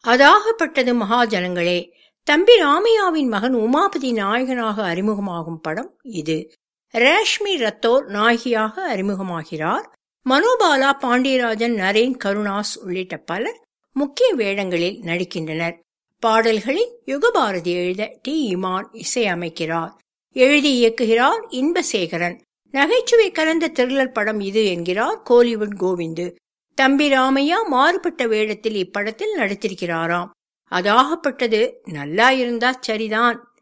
அதாகப்பட்டது மகாஜனங்களே தம்பி ராமையாவின் மகன் உமாபதி நாயகனாக அறிமுகமாகும் படம் இது ரேஷ்மி ரத்தோர் நாயகியாக அறிமுகமாகிறார் மனோபாலா பாண்டியராஜன் நரேன் கருணாஸ் உள்ளிட்ட பலர் முக்கிய வேடங்களில் நடிக்கின்றனர் பாடல்களை யுகபாரதி எழுத டி இமான் இசையமைக்கிறார் எழுதி இயக்குகிறார் இன்பசேகரன் நகைச்சுவை கலந்த த்ரில்லர் படம் இது என்கிறார் கோலிவுட் கோவிந்து தம்பி ராமையா மாறுபட்ட வேடத்தில் இப்படத்தில் நடித்திருக்கிறாராம் அதாகப்பட்டது நல்லா இருந்தா சரிதான்